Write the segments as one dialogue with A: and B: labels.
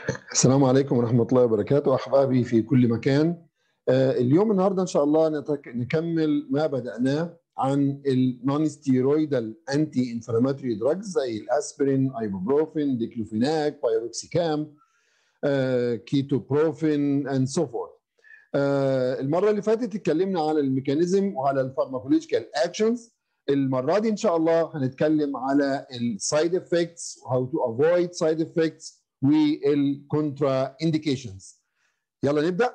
A: السلام عليكم ورحمة الله وبركاته أحبابي في كل مكان آه، اليوم النهاردة إن شاء الله نتك... نكمل ما بدأناه عن النون ستيرويدال انتي انفلاماتوري دراجز زي الاسبرين ايبوبروفين ديكلوفيناك بايروكسيكام آه، كيتوبروفين اند سو فورث المرة اللي فاتت اتكلمنا على الميكانيزم وعلى الفارماكولوجيكال اكشنز المرة دي إن شاء الله هنتكلم على السايد افكتس وهاو تو افويد سايد افكتس والكونترا انديكيشنز يلا نبدا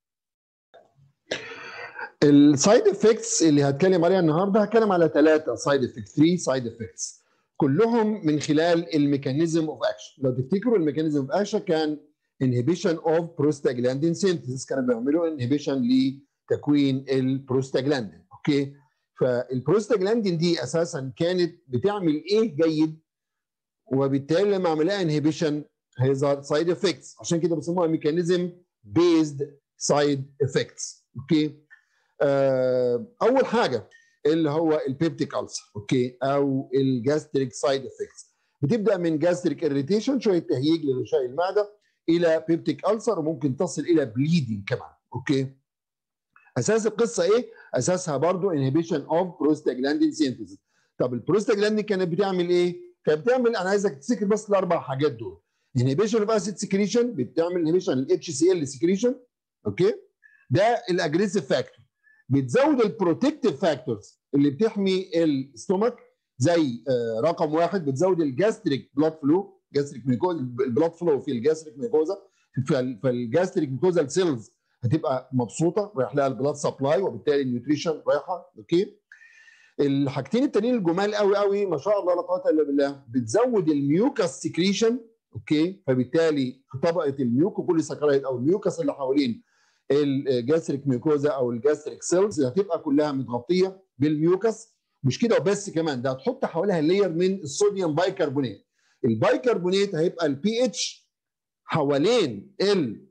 A: السايد افكتس اللي هتكلم عليها النهارده هتكلم على ثلاثه سايد افكتس 3 سايد افكتس كلهم من خلال الميكانيزم اوف اكشن لو تفتكروا الميكانيزم اوف اكشن كان انهبيشن اوف بروستاجلاندين سينثيسيس كانوا بيعملوا انهبيشن لتكوين البروستاجلاندين اوكي فالبروستاجلاندين دي اساسا كانت بتعمل ايه جيد وبالتالي لما عملها انهبيشن هيظهر سايد افكتس عشان كده بيسموها ميكانيزم بيزد سايد افكتس اوكي آه اول حاجه اللي هو البيبتيك ألسر اوكي او الجاستريك سايد افكتس بتبدا من جاستريك اريتيشن شويه تهييج لغشاء المعده الى بيبتيك ألسر وممكن تصل الى بليدنج كمان اوكي اساس القصه ايه اساسها برضو انهبيشن اوف بروستاجلاندين سينثيسيس طب البروستاجلاندين كانت بتعمل ايه كانت بتعمل انا عايزك تفتكر بس الاربع حاجات دول انهبيشن اوف اسيد سكريشن بتعمل انهبيشن للاتش سي ال سكريشن اوكي ده الاجريسيف فاكتور بتزود البروتكتيف فاكتورز اللي بتحمي الستومك زي آه رقم واحد بتزود الجاستريك بلاد فلو جاستريك ميكوزا البلاد فلو في الجاستريك ميكوزا فالجاستريك ميكوزا السيلز هتبقى مبسوطه رايح لها البلاد سبلاي وبالتالي النيوتريشن رايحه اوكي الحاجتين التانيين الجمال قوي قوي ما شاء الله لا قوه الا بالله بتزود الميوكاس سكريشن اوكي فبالتالي طبقه الميوكو كل سكرايد او الميوكاس اللي حوالين الجاستريك ميوكوزا او الجاستريك سيلز هتبقى كلها متغطيه بالميوكاس مش كده وبس كمان ده هتحط حواليها لاير من الصوديوم بايكربونات البايكربونات هيبقى البي اتش حوالين ال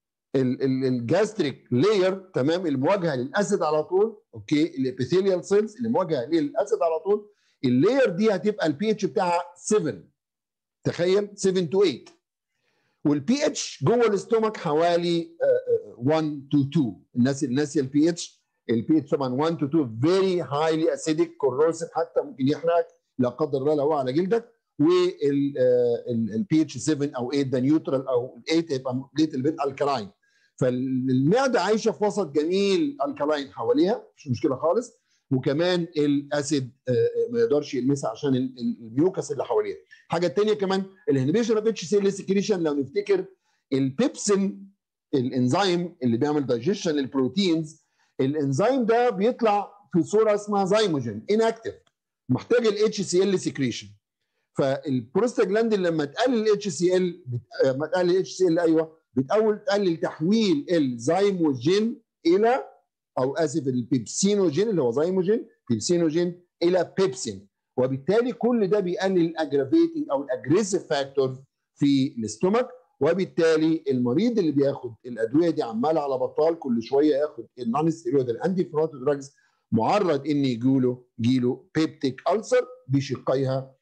A: الجاستريك لاير تمام المواجهه للاسيد على طول اوكي الابيثيليال سيلز اللي مواجهه للاسيد على طول اللاير دي هتبقى البي اتش بتاعها 7 تخيل 7 تو 8 والبي اتش جوه الاستومك حوالي 1 تو 2 الناس الناس البي اتش البي اتش طبعا 1 تو 2 فيري هايلي اسيدك كوروسيف حتى ممكن يحرقك لا قدر الله لو على جلدك والبي اتش 7 او 8 ده نيوترال او 8 يبقى ليت البيت الكلاين فالمعده عايشه في وسط جميل الكلاين حواليها مش مشكله خالص وكمان الاسيد ما يقدرش يلمسها عشان الميوكس اللي حواليها الحاجه الثانيه كمان الانهبيشن اوف اتش سي ال سكريشن لو نفتكر البيبسين الانزيم اللي بيعمل دايجيشن للبروتينز الانزيم ده بيطلع في صوره اسمها زيموجين اناكتيف محتاج الاتش سي ال سكريشن فالبروستاجلاندين لما تقلل الاتش سي ال لما تقلل الاتش سي ال ايوه بتقول تقلل تحويل الزيموجين الى او اسف البيبسينوجين اللي هو زيموجين بيبسينوجين الى بيبسين وبالتالي كل ده بيقلل الاجرافيتنج او الاجريسيف فاكتور في الاستومك وبالتالي المريض اللي بياخد الادويه دي عمال على بطال كل شويه ياخد النون ستيرويد الانتي فروتو دراجز معرض ان يجيله جيله بيبتيك ألسر بشقيها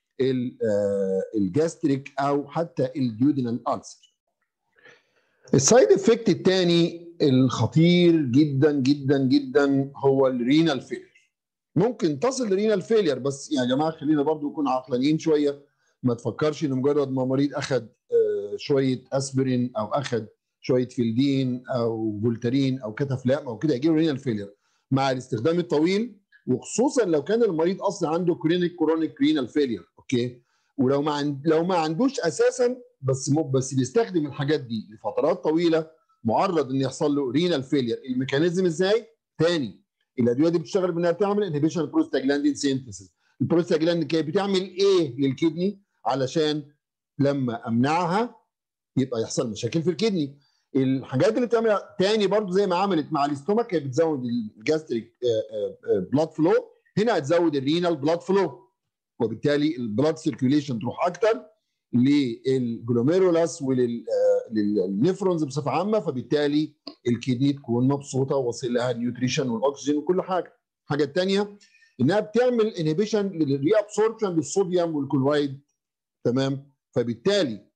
A: الجاستريك او حتى الديودينال ألسر السايد افكت الثاني الخطير جدا جدا جدا هو الرينال فيلير ممكن تصل لرينال فيلير بس يا جماعه خلينا برضو نكون عقلانيين شويه ما تفكرش ان مجرد ما مريض اخذ شويه اسبرين او اخذ شويه فيلدين او فولتارين او كتافلام او كده يجيله رينال فيلير مع الاستخدام الطويل وخصوصا لو كان المريض اصلا عنده كرونيك كرونيك رينال فيلير اوكي ولو ما عند لو ما عندوش اساسا بس بس بيستخدم الحاجات دي لفترات طويله معرض ان يحصل له رينال فيلير الميكانيزم ازاي تاني الادويه دي بتشتغل بانها بتعمل انهبيشن البروستاجلاندين سينثيسيس البروستاجلاندين كانت بتعمل ايه للكدني علشان لما امنعها يبقى يحصل مشاكل في الكدني الحاجات اللي بتعملها تاني برضو زي ما عملت مع الاستومك كانت بتزود الجاستريك بلاد فلو هنا هتزود الرينال بلاد فلو وبالتالي البلاد سيركيوليشن تروح اكتر للجلوميرولاس وللنفرونز بصفه عامه فبالتالي الكدني تكون مبسوطه وواصل لها النيوتريشن والاكسجين وكل حاجه. الحاجه الثانيه انها بتعمل انهبيشن للري ابسوربشن للصوديوم والكلورايد تمام فبالتالي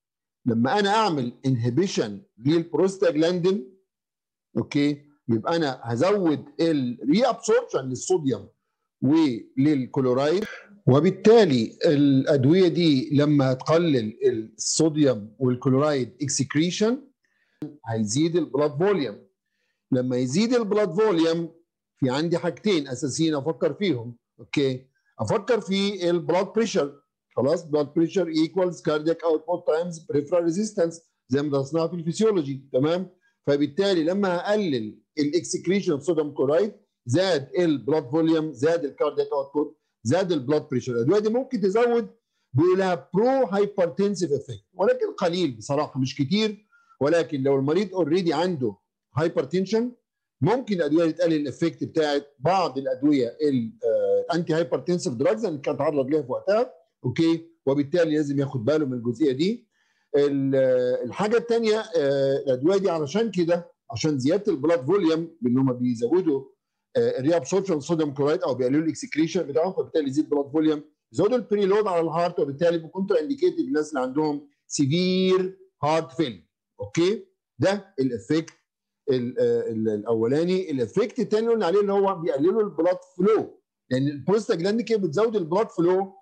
A: لما انا اعمل انهبيشن للبروستاجلاندين اوكي يبقى انا هزود الري ابسوربشن للصوديوم وللكلورايد وبالتالي الادويه دي لما هتقلل الصوديوم والكلورايد اكسكريشن هيزيد البلاد فوليوم لما يزيد البلاد فوليوم في عندي حاجتين اساسيين افكر فيهم اوكي افكر في البلاد بريشر خلاص بلاد بريشر ايكوالز كاردياك اوتبوت تايمز بريفرال ريزيستنس زي ما درسناها في الفسيولوجي تمام فبالتالي لما هقلل الاكسكريشن صوديوم كلورايد زاد البلاد فوليوم زاد الكاردياك اوتبوت زاد البلاد بريشر الادويه دي ممكن تزود بيقول لها برو هايبرتنسيف افكت ولكن قليل بصراحه مش كتير ولكن لو المريض اوريدي عنده هايبرتنشن ممكن الادويه دي تقلل الافكت بتاعت بعض الادويه الانتي هايبرتنسيف دراجز اللي كان تعرض ليها في وقتها اوكي وبالتالي لازم ياخد باله من الجزئيه دي الحاجه الثانيه الادويه دي علشان كده عشان زياده البلاد فوليوم بان هم بيزودوا الري ابسوربشن صوديوم كلورايد او بيقللوا الاكسكريشن بتاعهم فبالتالي يزيد البلاد فوليوم يزودوا البري لود على الهارت وبالتالي بكونتر انديكيتد الناس اللي عندهم سيفير هارت فيل اوكي ده الافكت الاولاني الافكت الثاني اللي قلنا عليه اللي هو بيقللوا البلاد فلو لان البروستاجلاند كده بتزود البلاد فلو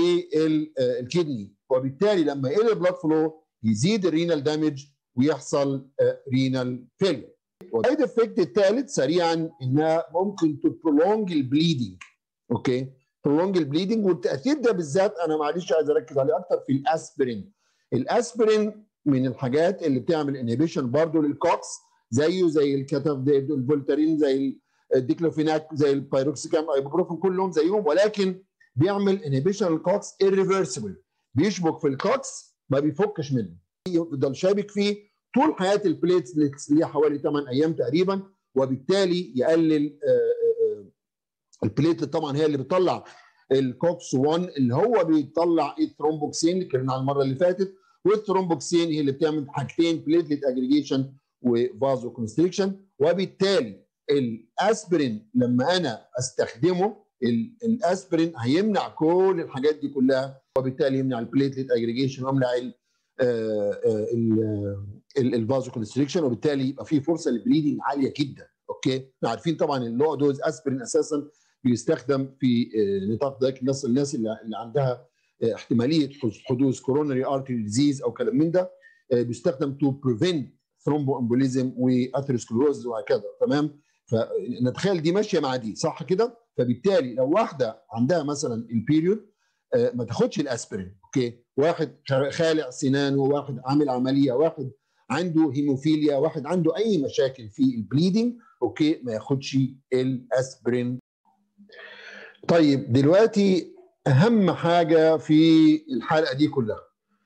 A: للكدني وبالتالي لما يقل البلاد فلو يزيد الرينال دامج ويحصل رينال فيلير والسايد افكت الثالث سريعا انها ممكن تبرولونج البليدنج اوكي برولونج البليدنج والتاثير ده بالذات انا معلش عايز اركز عليه اكتر في الاسبرين الاسبرين من الحاجات اللي بتعمل انهبيشن برضه للكوكس زيه زي الكتف الفولتارين زي الديكلوفيناك زي البيروكسيكام ايبوبروفين كلهم زيهم ولكن بيعمل انهبيشن للكوكس irreversible بيشبك في الكوكس ما بيفكش منه يفضل شابك فيه طول حياه البليتلتس اللي هي حوالي 8 ايام تقريبا وبالتالي يقلل البليتلت طبعا هي اللي بتطلع الكوكس 1 اللي هو بيطلع الثرومبوكسين اللي اتكلمنا على المره اللي فاتت والثرومبوكسين هي اللي بتعمل حاجتين بليتلت اجريجيشن وفازو كونستريكشن وبالتالي الاسبرين لما انا استخدمه الاسبرين هيمنع كل الحاجات دي كلها وبالتالي يمنع البليتلت اجريجيشن ويمنع الفازو كونستريكشن وبالتالي يبقى في فرصه للبليدنج عاليه جدا اوكي احنا عارفين طبعا اللو دوز اسبرين اساسا بيستخدم في نطاق ذلك الناس الناس اللي عندها احتماليه حدوث كورونري ارتري ديزيز او كلام من ده بيستخدم تو بريفنت ثرومبو امبوليزم واثيروسكلروز وهكذا تمام فنتخيل دي ماشيه مع دي صح كده فبالتالي لو واحده عندها مثلا البيريود ما تاخدش الاسبرين اوكي واحد خالع سنانه واحد عامل عمليه واحد عنده هيموفيليا واحد عنده اي مشاكل في البليدنج اوكي ما ياخدش الاسبرين طيب دلوقتي اهم حاجه في الحلقه دي كلها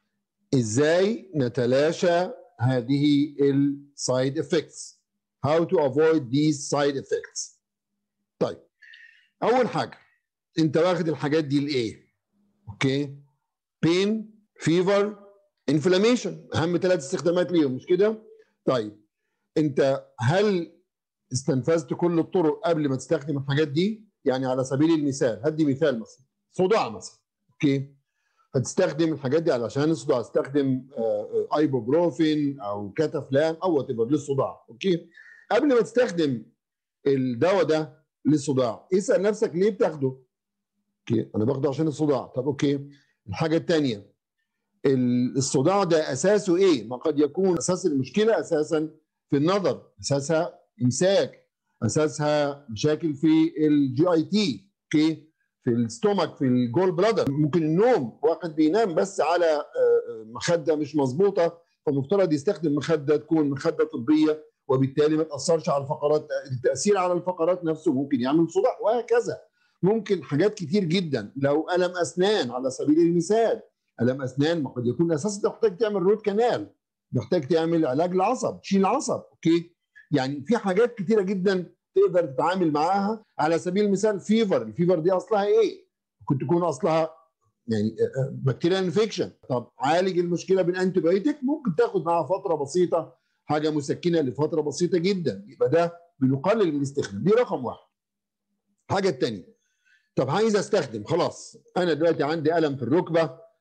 A: ازاي نتلاشى هذه السايد افكتس how to avoid these side effects طيب اول حاجه انت واخد الحاجات دي لايه اوكي بين فيفر انفلاميشن اهم ثلاث استخدامات ليهم مش كده طيب انت هل استنفذت كل الطرق قبل ما تستخدم الحاجات دي يعني على سبيل المثال هدي مثال مثلا صداع مثلا اوكي هتستخدم الحاجات دي علشان الصداع استخدم ايبوبروفين او كاتافلام او وات للصداع اوكي قبل ما تستخدم الدواء ده للصداع اسال نفسك ليه بتاخده اوكي انا باخده عشان الصداع طب اوكي الحاجه الثانيه الصداع ده اساسه ايه ما قد يكون اساس المشكله اساسا في النظر اساسها امساك اساسها مشاكل في الجي اي تي اوكي في الستومك في الجول بلادر ممكن النوم واحد بينام بس على مخده مش مظبوطه فمفترض يستخدم مخده تكون مخده طبيه وبالتالي ما تاثرش على الفقرات التاثير على الفقرات نفسه ممكن يعمل صداع وهكذا ممكن حاجات كتير جدا لو الم اسنان على سبيل المثال الم اسنان ما قد يكون اساسا محتاج تعمل روت كانال محتاج تعمل علاج العصب تشيل العصب اوكي يعني في حاجات كتيره جدا تقدر تتعامل معاها على سبيل المثال فيفر الفيفر دي اصلها ايه ممكن تكون اصلها يعني بكتيريا انفكشن طب عالج المشكله بالانتيبيوتيك ممكن تاخد معاها فتره بسيطه حاجه مسكنه لفتره بسيطه جدا يبقى ده بنقلل من الاستخدام دي رقم واحد الحاجه الثانيه طب عايز استخدم خلاص انا دلوقتي عندي الم في الركبه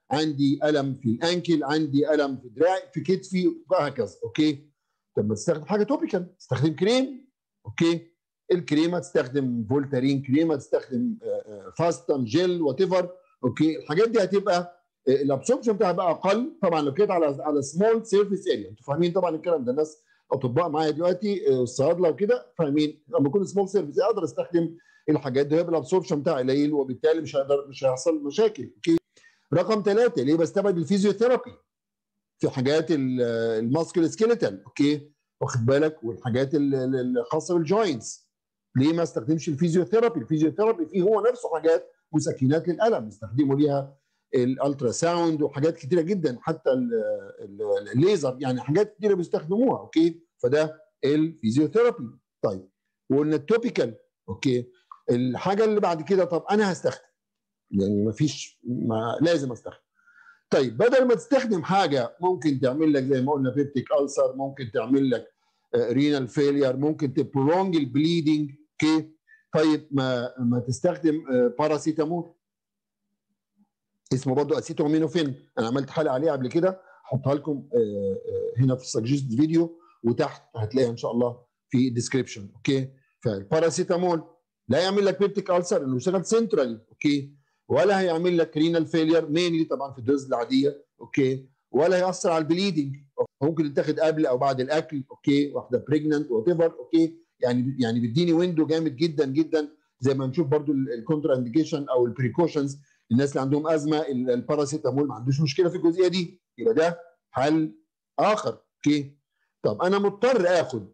A: عندي الم في الانكل عندي الم في دراعي في كتفي وهكذا اوكي طب ما تستخدم حاجه توبيكال تستخدم كريم اوكي الكريمه تستخدم فولتارين كريمه تستخدم فاستن جل وات ايفر اوكي الحاجات دي هتبقى الابسوربشن بتاعها بقى اقل طبعا لو كانت على على سمول سيرفيس اريا انتوا فاهمين طبعا الكلام ده الناس اطباء معايا دلوقتي الصيادله وكده فاهمين لما يكون سمول سيرفيس اقدر استخدم الحاجات دي هيبقى الابسوربشن بتاعي قليل وبالتالي مش هيقدر مش هيحصل مشاكل اوكي رقم ثلاثه ليه بستبعد الفيزيوثيرابي في حاجات الماسكل سكيلتال اوكي واخد بالك والحاجات الخاصه بالجوينتس ليه ما استخدمش الفيزيوثيرابي الفيزيوثيرابي فيه هو نفسه حاجات مسكنات للالم يستخدموا ليها الالترا ساوند وحاجات كتيره جدا حتى الليزر يعني حاجات كتيره بيستخدموها اوكي فده الفيزيوثيرابي طيب وقلنا التوبيكال اوكي الحاجه اللي بعد كده طب انا هستخدم يعني ما فيش ما لازم استخدم طيب بدل ما تستخدم حاجه ممكن تعمل لك زي ما قلنا بيبتيك ألسر ممكن تعمل لك رينال فيلير ممكن تبرونج البليدنج اوكي طيب ما ما تستخدم باراسيتامول اسمه برضه اسيتومينوفين انا عملت حلقه عليه قبل كده احطها لكم هنا في السجست فيديو وتحت هتلاقيها ان شاء الله في الديسكربشن اوكي فالباراسيتامول لا يعمل لك بيبتيك ألسر انه يشتغل سنترالي اوكي ولا هيعمل لك رينال فيلير مينلي طبعا في الدوز العاديه اوكي ولا هيأثر على البليدنج ممكن يتاخد قبل او بعد الاكل اوكي واحده بريجننت وات ايفر اوكي يعني يعني بيديني ويندو جامد جدا جدا زي ما نشوف برضو الكونترا انديكيشن او البريكوشنز الناس اللي عندهم ازمه الباراسيتامول ما عندوش مشكله في الجزئيه دي يبقى ده حل اخر اوكي طب انا مضطر اخد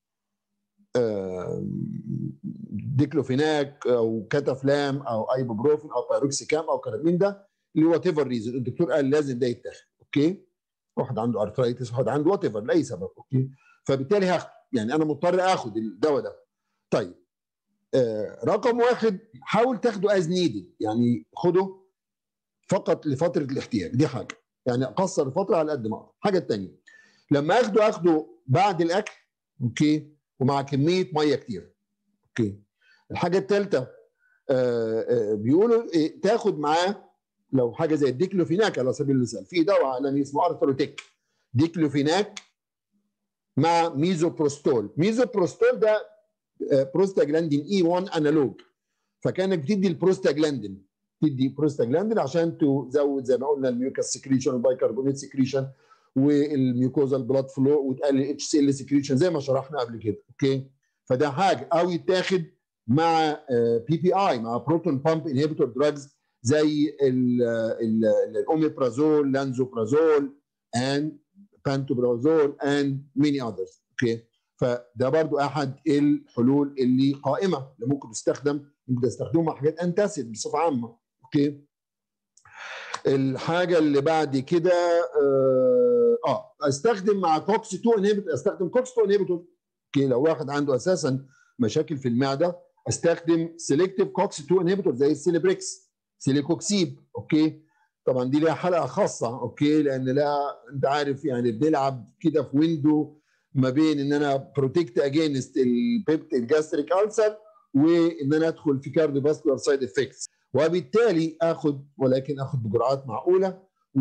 A: ديكلوفيناك او كاتافلام او ايبوبروفين او بايروكسيكام او كلام من ده لوات ايفر ريزون الدكتور قال لازم ده يتاخد اوكي واحد عنده ارثرايتس واحد عنده وات ايفر لاي سبب اوكي فبالتالي هاخد يعني انا مضطر اخد الدواء ده طيب آه رقم واحد حاول تاخده از نيدد يعني خده فقط لفتره الاحتياج دي حاجه يعني اقصر الفتره على قد ما اقدر الحاجه الثانيه لما اخده اخده بعد الاكل اوكي ومع كميه ميه كتير اوكي الحاجه الثالثه بيقولوا إيه تاخد معاه لو حاجه زي الديكلوفيناك على سبيل المثال في دواء عالمي اسمه ارثروتيك ديكلوفيناك مع ميزوبروستول ميزوبروستول ده بروستاجلاندين اي 1 انالوج فكانك بتدي البروستاجلاندين تدي بروستاجلاندين عشان تزود زي ما قلنا الميوكاس سكريشن والبايكربونات سكريشن والميوكوزال بلاد فلو وتقلل اتش سي ال سكريشن زي ما شرحنا قبل كده اوكي فده حاجه او يتاخد مع بي بي اي مع بروتون بامب انهبيتور دراجز زي الاوميبرازول لانزوبرازول اند بانتوبرازول اند ميني اذرز اوكي فده برضو احد الحلول اللي قائمه اللي ممكن تستخدم ممكن تستخدمها مع حاجات انتاسيد بصفه عامه اوكي الحاجه اللي بعد كده اه, آه استخدم مع كوكس 2 انهبيتور استخدم كوكس 2 انهبيتور اوكي لو واحد عنده اساسا مشاكل في المعده استخدم سيلكتيف كوكس 2 انهبيتور زي السيليبريكس سيليكوكسيب اوكي طبعا دي ليها حلقه خاصه اوكي لان لا انت عارف يعني بنلعب كده في ويندو ما بين ان انا بروتكت اجينست البيبت الجاستريك السر وان انا ادخل في كارديو فاسكولار سايد افكتس وبالتالي اخد ولكن اخد بجرعات معقوله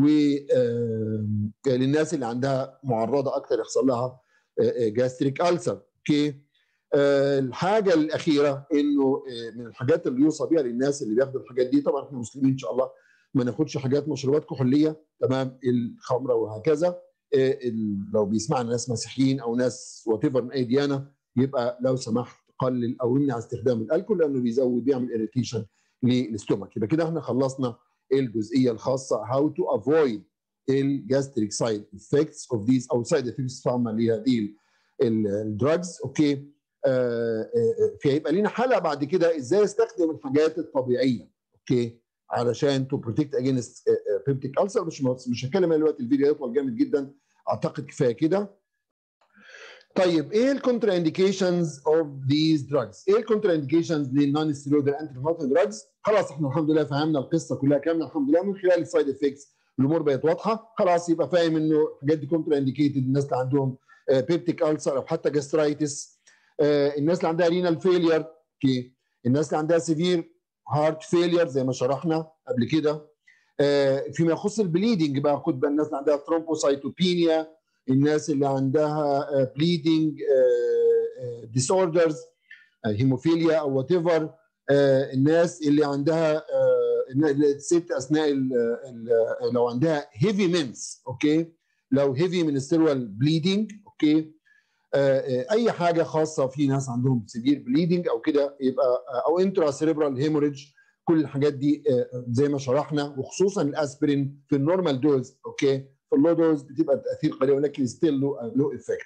A: وللناس اللي عندها معرضه اكثر يحصل لها جاستريك السر اوكي الحاجه الاخيره انه من الحاجات اللي يوصى بها للناس اللي بياخدوا الحاجات دي طبعا احنا مسلمين ان شاء الله ما ناخدش حاجات مشروبات كحوليه تمام الخمره وهكذا لو بيسمعنا ناس مسيحيين او ناس وات من اي ديانه يبقى لو سمحت قلل او امنع استخدام الالكول لانه بيزود بيعمل اريتيشن للاستومك يبقى كده احنا خلصنا الجزئيه الخاصه هاو تو افويد الجاستريك سايد افكتس اوف ذيز او سايد افكتس فاهمه لهذه الدراجز اوكي فيبقى لينا حلقه بعد كده ازاي استخدم الحاجات الطبيعيه اوكي علشان تو بروتكت اجينست بيبتيك السر مش مش هتكلم دلوقتي الفيديو هيطول جامد جدا اعتقد كفايه كده طيب ايه الكونترا انديكيشنز اوف ذيز دراجز؟ ايه الكونترا انديكيشنز للنون ستيرويدال انتي دراجز؟ خلاص احنا الحمد لله فهمنا القصه كلها كامله الحمد لله من خلال السايد افكتس الامور بقت واضحه خلاص يبقى فاهم انه الحاجات دي كونترا انديكيتد الناس اللي عندهم بيبتيك السر او حتى جاسترايتس الناس اللي عندها رينال فيلير اوكي الناس اللي عندها سيفير هارت فيلير زي ما شرحنا قبل كده فيما يخص البليدنج بقى خد بقى الناس اللي عندها ثرومبوسايتوبينيا الناس اللي عندها بليدنج ديس اوردرز هيموفيليا او وات ايفر الناس اللي عندها الست اثناء ال ال لو عندها هيفي مينس اوكي لو هيفي منسترول بليدنج اوكي اي حاجه خاصه في ناس عندهم سيفير بليدنج او كده يبقى او انترا سيريبرال هيموريدج كل الحاجات دي زي ما شرحنا وخصوصا الاسبرين في النورمال دوز اوكي في اللو دوز بتبقى تاثير قليل ولكن ستيل له له افكت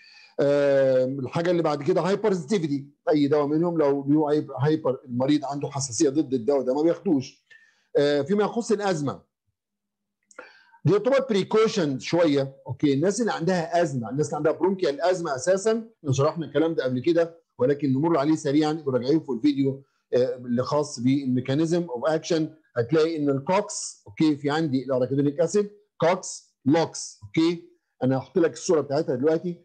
A: الحاجه اللي بعد كده هايبر سنسيتيفيتي اي دواء منهم لو له هايبر المريض عنده حساسيه ضد الدواء ده ما بياخدوش فيما يخص الازمه دي تعتبر بريكوشن شويه اوكي الناس اللي عندها ازمه الناس اللي عندها برونكيال ازمه اساسا شرحنا الكلام ده قبل كده ولكن نمر عليه سريعا وراجعيه في الفيديو اللي خاص بالميكانيزم اوف اكشن هتلاقي ان الكوكس اوكي في عندي الاراكيدونيك اسيد كوكس لوكس اوكي انا هحط لك الصوره بتاعتها دلوقتي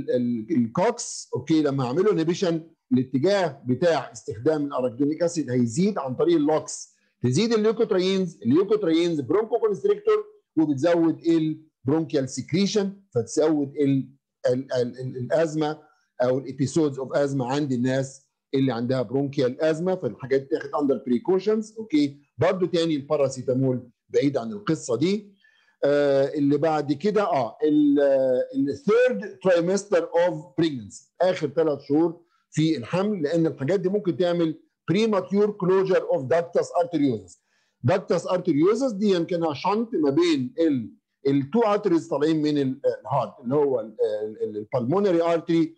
A: الكوكس اوكي لما اعمله انهبيشن الاتجاه بتاع استخدام الاراكيدونيك اسيد هيزيد عن طريق اللوكس تزيد الليوكوترينز الليوكوترينز برونكو كونستريكتور وبتزود البرونكيال سكريشن فتزود ال ال ال ال الازمه او الابيسودز اوف ازمه عند الناس اللي عندها برونكيال ازمه فالحاجات دي تاخد اندر بريكوشنز اوكي برضو تاني الباراسيتامول بعيد عن القصه دي آه اللي بعد كده اه الثيرد ترايمستر اوف بريجنسي اخر ثلاث شهور في الحمل لان الحاجات دي ممكن تعمل بريماتيور كلوجر اوف داكتس ارتريوزس داكتس ارتريوزس دي يمكنها شنط ما بين التو ارتريز طالعين من الهارت اللي هو البلمونري ارتري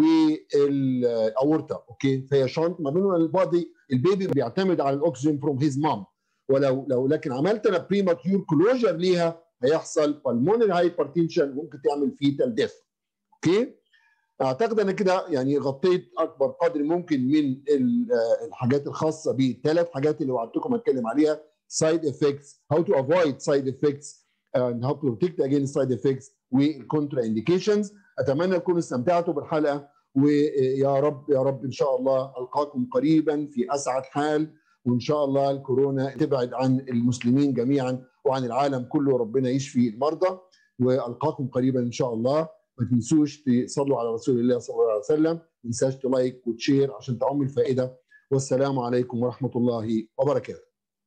A: والاورتا اوكي فهي شنط ما بينهم البادي البيبي بيعتمد على الاكسجين فروم هيز مام ولو لو لكن عملت انا بريماتيور كلوجر ليها هيحصل بالمونري هايبرتنشن ممكن تعمل فيتال ديث اوكي اعتقد انا كده يعني غطيت اكبر قدر ممكن من الحاجات الخاصه بالثلاث حاجات اللي وعدتكم اتكلم عليها سايد افكتس هاو تو افويد سايد افكتس and how to protect against side effects والكونترا انديكيشنز اتمنى تكونوا استمتعتوا بالحلقه ويا رب يا رب ان شاء الله القاكم قريبا في اسعد حال وان شاء الله الكورونا تبعد عن المسلمين جميعا وعن العالم كله ربنا يشفي المرضى والقاكم قريبا ان شاء الله ما تنسوش تصلوا على رسول الله صلى الله عليه وسلم ما تنساش تلايك وتشير عشان تعم الفائده والسلام عليكم ورحمه الله وبركاته